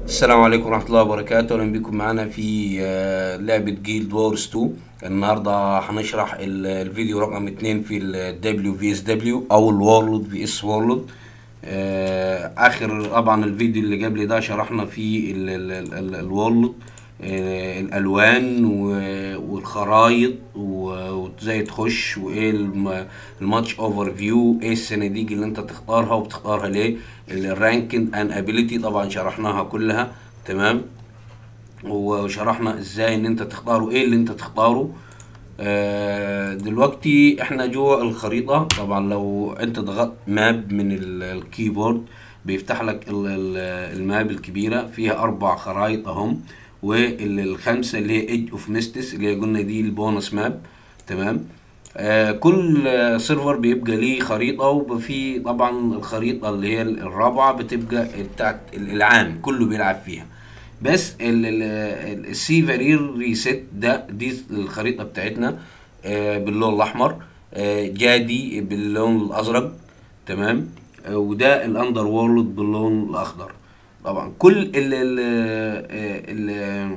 السلام عليكم ورحمة الله وبركاته أهلا بكم معانا في آه، لعبة جيلد وورز 2 النهاردة هنشرح ال- الفيديو رقم اتنين في ال WVSW أو ال World vs World آه، آخر طبعا الفيديو اللي قبل ده شرحنا فيه ال- ال- ال- ال- الورلد آه، الألوان و- والخرايط و- وازاي تخش وايه الم- الماتش اوفر فيو ايه الصناديق اللي انت تختارها وبتختارها ليه الرانكينج ان ابيليتي طبعا شرحناها كلها تمام وشرحنا ازاي ان انت تختاره ايه اللي انت تختاره آه، دلوقتي احنا جوه الخريطة طبعا لو انت ضغطت ماب من ال- الكيبورد بيفتح لك ال- ال- الماب الكبيرة فيها اربع خرايط اهم والخمسة اللي هي ايدج اوف ميستس اللي هي قلنا دي البونص ماب تمام آه كل آه، سيرفر بيبقى ليه خريطة وفي طبعا الخريطة اللي هي الرابعة بتبقى بتاعت العام كله بيلعب فيها بس السي فارير ريست ده دي الخريطة بتاعتنا آه باللون الأحمر آه جادي باللون الأزرق تمام آه وده الأندر وورلد باللون الأخضر طبعا كل ال ال ال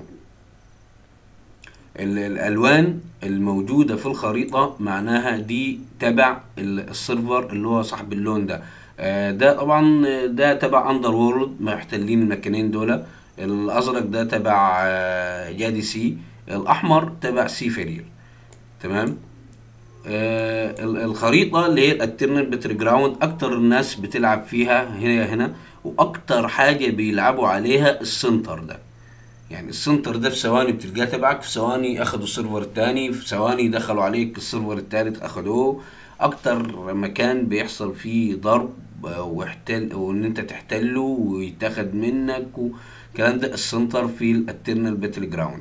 ال- الالوان الموجوده في الخريطه معناها دي تبع ال- السيرفر اللي هو صاحب اللون ده آه، ده طبعا آه، ده تبع اندر وورلد محتلين المكانين دول الازرق ده تبع آه، جادي سي الاحمر تبع سي فرير تمام آه، ال- الخريطة اللي هي الاترنال بتر جراوند أكتر الناس بتلعب فيها هنا هنا وأكتر حاجة بيلعبوا عليها السنتر ده يعني السنتر ده في ثواني بتلقاه تبعك في ثواني أخدوا السيرفر التاني في ثواني دخلوا عليك السيرفر التالت أخدوه أكتر مكان بيحصل فيه ضرب آه، واحتل وإن أنت تحتله ويتاخد منك والكلام ده السنتر في الاترنال باتل جراوند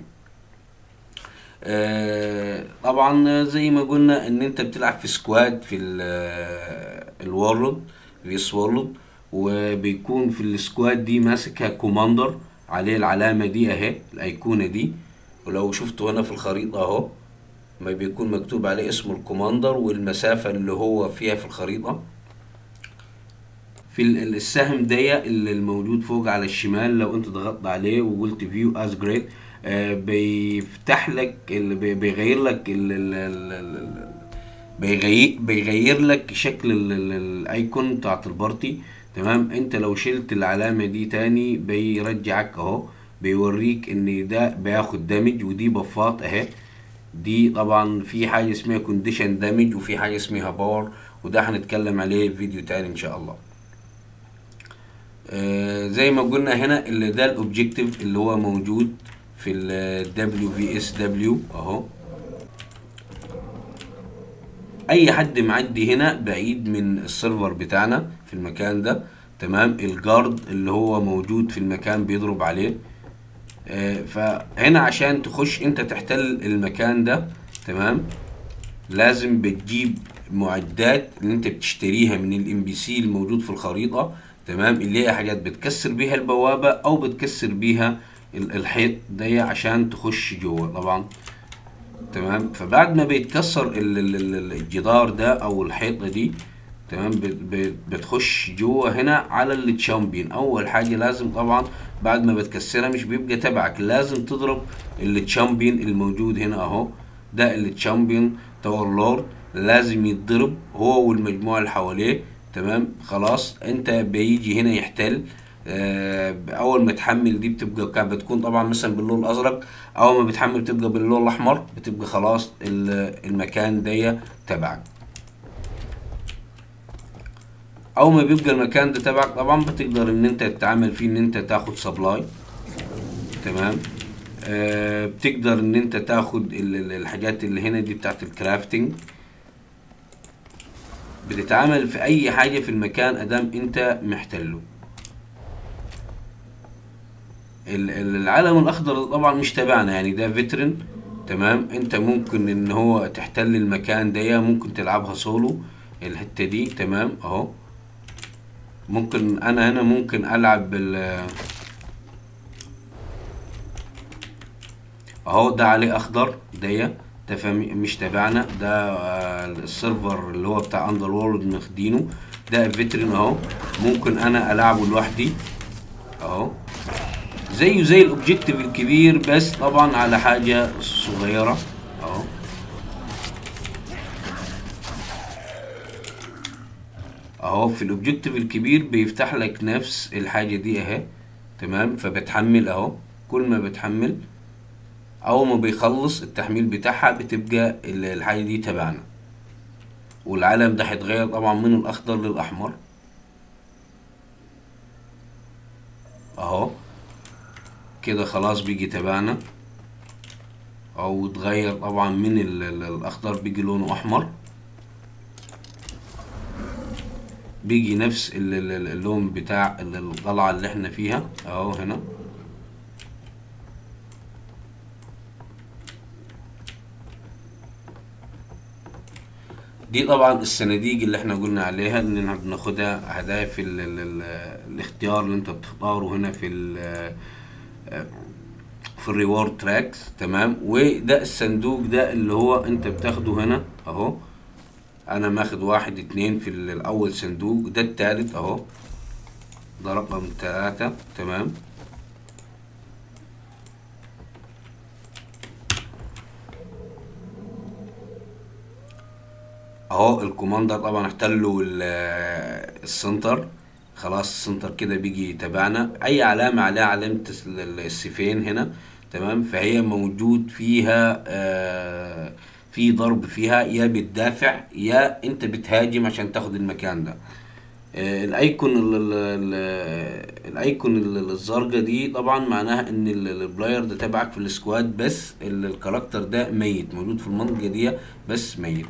آه، طبعا زي ما قلنا ان انت بتلعب في سكواد في الورلد فيس وورلد وبيكون في السكواد دي ماسكها كوماندر عليه العلامة دي اهي الايقونة دي ولو شفتوا هنا في الخريطة اهو ما بيكون مكتوب عليه اسم الكوماندر والمسافة اللي هو فيها في الخريطة في ال- ال- السهم ده اللي الموجود فوق على الشمال لو انت ضغطت عليه وقلت فيو از جريد بيفتح لك ال- بي- بيغير لك ال- ال- ال- ال- ال- بيغير بيغير لك شكل ال- ال- الايكون بتاعت البارتي تمام انت لو شلت العلامة دي تاني بيرجعك اهو بيوريك ان ده بياخد دامج ودي بفات اهي دي طبعا في حاجة اسمها كونديشن دامج وفي حاجة اسمها باور وده هنتكلم عليه في فيديو تاني ان شاء الله آه، زي ما قلنا هنا اللي ده الاوبجيكتيف اللي هو موجود في ال WVSW اهو اي حد معدي هنا بعيد من السيرفر بتاعنا في المكان ده تمام الجارد اللي هو موجود في المكان بيضرب عليه آه، فهنا عشان تخش انت تحتل المكان ده تمام لازم بتجيب معدات اللي انت بتشتريها من الام بي سي الموجود في الخريطة تمام اللي هي حاجات بتكسر بيها البوابة او بتكسر بيها ال- الحيط دي عشان تخش جوه طبعا تمام فبعد ما بيتكسر ال- ال- ال- الجدار ده او الحيطة دي تمام بت- بت- بتخش جوه هنا على التشامبيون اول حاجة لازم طبعا بعد ما بتكسرها مش بيبقى تبعك لازم تضرب التشامبيون الموجود هنا اهو ده التشامبيون تاور لورد لازم يتضرب هو والمجموعة اللي حواليه تمام خلاص انت بيجي هنا يحتل آه، اول ما تحمل دي بتبقى كا- بتكون طبعا مثلا باللون الازرق اول ما بتحمل بتبقى باللون الاحمر بتبقى خلاص ال- المكان ده تبعك اول ما بيبقى المكان ده تبعك طبعا بتقدر ان انت تتعامل فيه ان انت تاخد سبلاي تمام آه بتقدر ان انت تاخد ال- ال- الحاجات اللي هنا دي بتاعت الكرافتنج بتتعامل في اي حاجة في المكان ادام انت محتله ال- ال- العلم الاخضر طبعا مش تبعنا يعني ده فيترن تمام انت ممكن ان هو تحتل المكان ده ممكن تلعبها سولو الحتة دي تمام اهو ممكن انا هنا ممكن العب بال اهو ده عليه اخضر دي ده فم- مش تبعنا ده آه، السيرفر اللي هو بتاع اندر وورلد ماخدينه ده فيترن اهو ممكن انا العبه لوحدي اهو زيه زي الاوبجيكتيف الكبير بس طبعا على حاجة صغيرة اهو اهو في الاوبجيكتيف الكبير بيفتح لك نفس الحاجة دي اهي تمام فبتحمل اهو كل ما بتحمل اول ما بيخلص التحميل بتاعها بتبقى ال- الحاجة دي تبعنا والعلم ده هيتغير طبعا من الاخضر للاحمر اهو كده خلاص بيجي تبعنا او اتغير طبعا من ال- ال- الاخضر بيجي لونه احمر بيجي نفس ال- ال- ال- اللون بتاع ال- القلعة اللي احنا فيها اهو هنا دي طبعا الصناديق اللي احنا قلنا عليها ان احنا بناخدها هدايا في ال ال ال الاختيار اللي انت بتختاره هنا في ال في الريورد تراكس تمام وده الصندوق ده اللي هو انت بتاخده هنا اهو انا ماخد واحد اتنين في ال- الاول صندوق ده التالت اهو ده رقم تلاتة تمام اهو الكوماندر طبعا احتلوا ال- السنتر خلاص السنتر كده بيجي تبعنا اي علامة عليها علامة الس- السيفين هنا تمام فهي موجود فيها آه في ضرب فيها يا بتدافع يا انت بتهاجم عشان تاخد المكان ده آه، الايكون ال- ال- ال- الايكون ال- الزرقاء دي طبعا معناها ان ال- البلاير ده تبعك في السكواد بس ال- الكاركتر ده ميت موجود في المنطقة دي بس ميت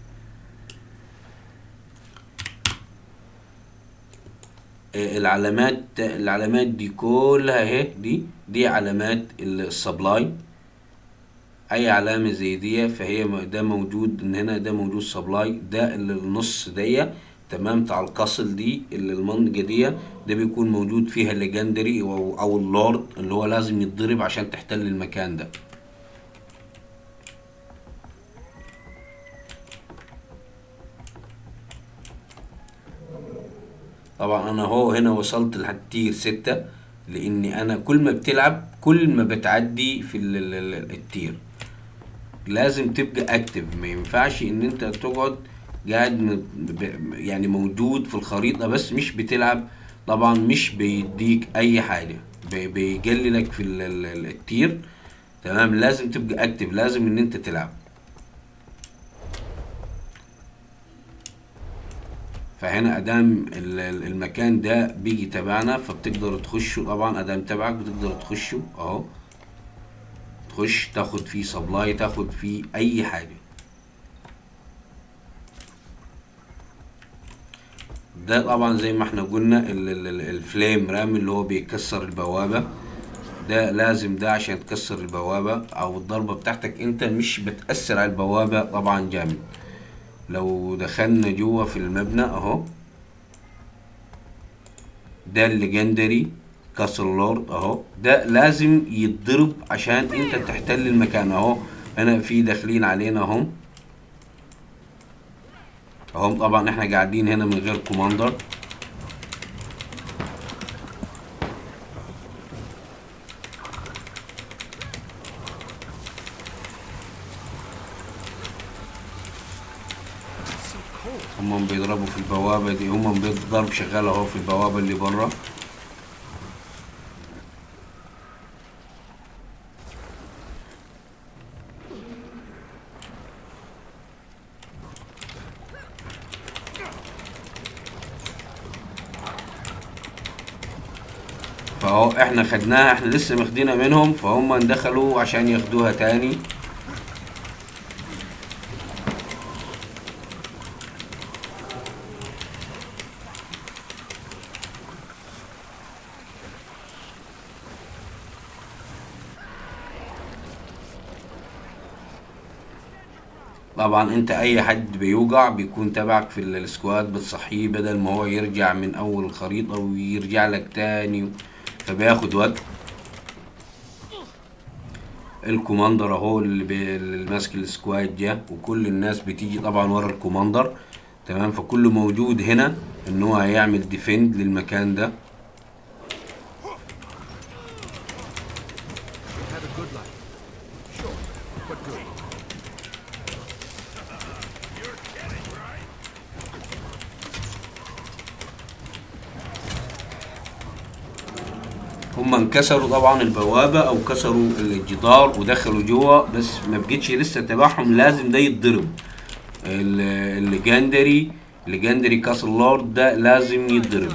آه، العلامات العلامات دي كلها اهي دي دي علامات السبلاي اي علامة زي دي فهي م- ده موجود ان هنا ده موجود سبلاي ده اللي النص دي تمام بتاع القصل دي اللي المنطقة دي ده بيكون موجود فيها الليجندري او او اللورد اللي هو لازم يتضرب عشان تحتل المكان ده طبعا انا هو هنا وصلت لحد تير ستة لاني انا كل ما بتلعب كل ما بتعدي في ال- ال- ال- التير لازم تبقى اكتف ما ينفعش ان انت تقعد قاعد م- ب- يعني موجود في الخريطة بس مش بتلعب طبعا مش بيديك اي حاجة بي- بيقللك في ال- ال- ال- التير تمام لازم تبقى اكتف لازم ان انت تلعب فهنا ادام ال- ال- المكان ده بيجي تبعنا فبتقدر تخشه طبعا ادام تبعك بتقدر تخشه اهو تخش تاخد فيه سبلاي تاخد فيه اي حاجة ده طبعا زي ما احنا قلنا ال- ال- ال- الفليم رام اللي هو بيكسر البوابة ده لازم ده عشان تكسر البوابة او الضربة بتاعتك انت مش بتأثر على البوابة طبعا جامد لو دخلنا جوه في المبنى اهو ده الليجندري كاسل لورد اهو ده لازم يتضرب عشان انت تحتل المكان اهو هنا في داخلين علينا اهم اهم طبعا احنا قاعدين هنا من غير كوماندر هم بيضربوا في البوابة دي هم بيضرب شغال اهو في البوابة اللي بره فهو احنا خدناها احنا لسه ماخدينها منهم فهم دخلوا عشان ياخدوها تاني طبعا انت اي حد بيوجع بيكون تبعك في ال- السكواد بتصحيه بدل ما هو يرجع من اول الخريطة ويرجع لك تاني فبياخد وقت الكوماندر اهو اللي, بي... اللي ماسك السكواد جه وكل الناس بتيجي طبعا ورا الكوماندر تمام فكله موجود هنا ان هو هيعمل ديفند للمكان ده هم انكسروا طبعا البوابه او كسروا الجدار ودخلوا جوه بس ما بقتش لسه تبعهم لازم ده يتضرب ال- الليجندري ليجندري كاسل لورد ده لازم يتضرب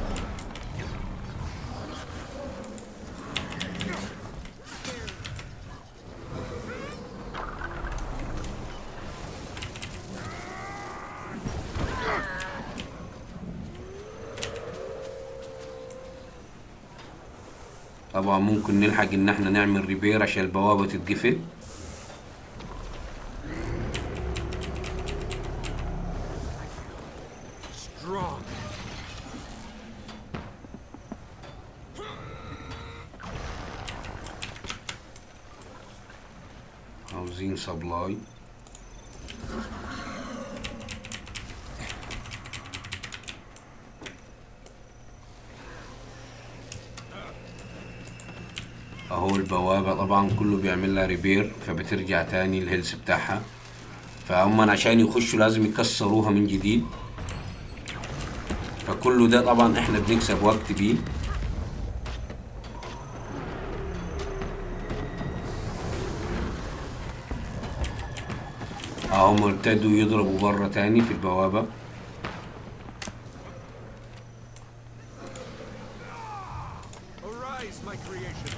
طبعا ممكن نلحق ان احنا نعمل ريبير عشان البوابة تتقفل Strong. عاوزين سبلاي اهو البوابة طبعا كله بيعمل لها ريبير فبترجع تاني الهيلث بتاعها فهم عشان يخشوا لازم يكسروها من جديد فكله ده طبعا احنا بنكسب وقت بيه اهم ارتدوا يضربوا بره تاني في البوابة Arise, my creation.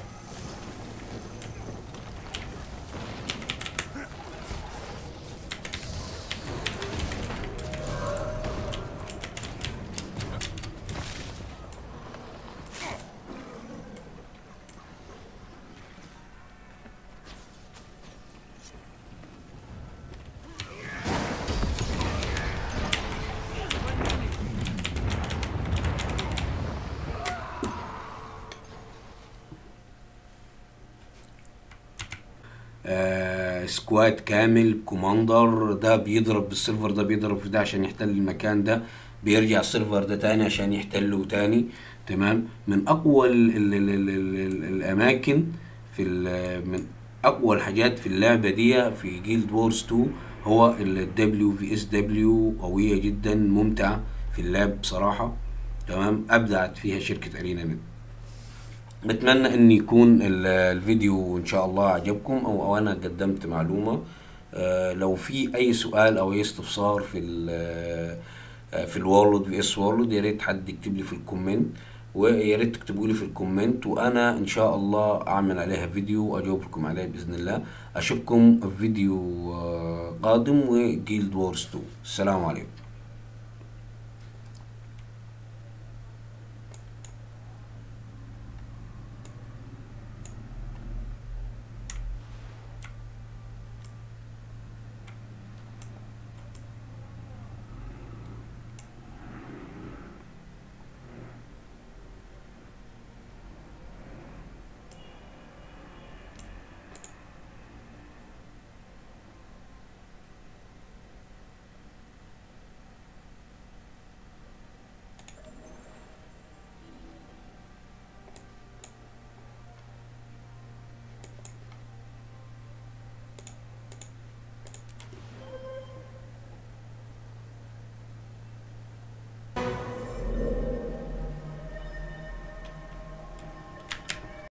آه سكواد كامل كوماندر ده بيضرب بالسيرفر ده بيضرب في ده عشان يحتل المكان ده بيرجع السيرفر ده تاني عشان يحتله تاني تمام من اقوى ال ال ال ال ال ال الاماكن في ال- من اقوى الحاجات في اللعبه دي في جيلد وورز 2 هو الدبليو في اس دبليو قويه جدا ممتعه في اللعب بصراحه تمام ابدعت فيها شركه ارينا نت بتمنى ان يكون ال- الفيديو ان شاء الله عجبكم او, أو انا قدمت معلومة آه، لو في اي سؤال او اي استفسار في ال آه، في الوورلد في اس وورلد يا ريت حد يكتب لي في الكومنت ويا ريت تكتبوا لي في الكومنت وانا ان شاء الله اعمل عليها فيديو واجاوب لكم عليها باذن الله اشوفكم في فيديو آه، قادم وجيلد وورز 2 السلام عليكم